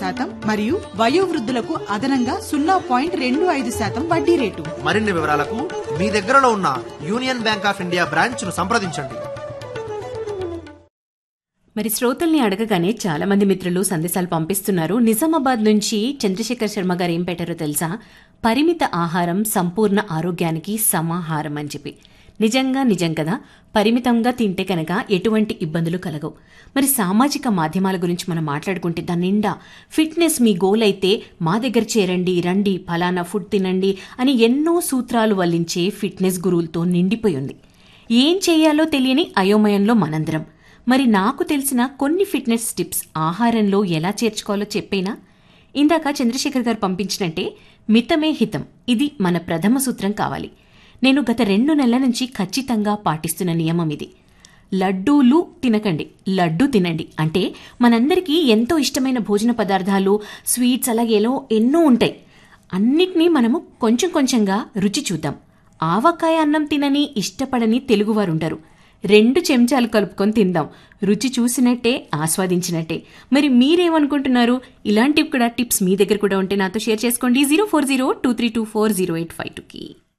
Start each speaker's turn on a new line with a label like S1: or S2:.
S1: శాతం మరియు వయోవృద్ధులకు అదనంగా సున్నా పాయింట్ రెండు ఐదు శాతం వడ్డీ రేటు
S2: మరిన్ని వివరాలకు మీ దగ్గరలో ఉన్న Union Bank of India branch ను సంప్రదించండి
S3: మరి శ్రోతల్ని అడగగానే చాలా మంది మిత్రులు సందేశాలు పంపిస్తున్నారు నిజామాబాద్ నుంచి చంద్రశేఖర్ శర్మ గారు ఏం పెట్టారో తెలుసా పరిమిత ఆహారం సంపూర్ణ ఆరోగ్యానికి సమాహారం అని చెప్పి నిజంగా నిజం కదా పరిమితంగా తింటే కనుక ఎటువంటి ఇబ్బందులు కలగవు మరి సామాజిక మాధ్యమాల గురించి మనం మాట్లాడుకుంటే దాని నిండా ఫిట్నెస్ మీ గోల్ అయితే మా దగ్గర చేరండి రండి ఫలానా ఫుడ్ తినండి అని ఎన్నో సూత్రాలు వల్లించే ఫిట్నెస్ గురువులతో నిండిపోయి ఉంది ఏం చేయాలో తెలియని అయోమయంలో మనందరం మరి నాకు తెలిసిన కొన్ని ఫిట్నెస్ టిప్స్ ఆహారంలో ఎలా చేర్చుకోవాలో చెప్పేనా ఇందాక చంద్రశేఖర్ గారు పంపించినట్టే మితమే హితం ఇది మన ప్రథమ సూత్రం కావాలి నేను గత రెండు నెలల నుంచి ఖచ్చితంగా పాటిస్తున్న నియమం ఇది లడ్డూలు తినకండి లడ్డు తినండి అంటే మనందరికీ ఎంతో ఇష్టమైన భోజన పదార్థాలు స్వీట్స్ అలాగేలో ఎన్నో ఉంటాయి అన్నిటినీ మనము కొంచెం కొంచెంగా రుచి చూద్దాం ఆవకాయ అన్నం తినని ఇష్టపడని తెలుగువారుంటారు రెండు చెంచాలు కలుపుకొని తిందాం రుచి చూసినట్టే ఆస్వాదించినట్టే మరి మీరేమనుకుంటున్నారు ఇలాంటివి కూడా టిప్స్ మీ దగ్గర కూడా ఉంటే నాతో షేర్ చేసుకోండి zero four zero two three two four zero eight five టూకి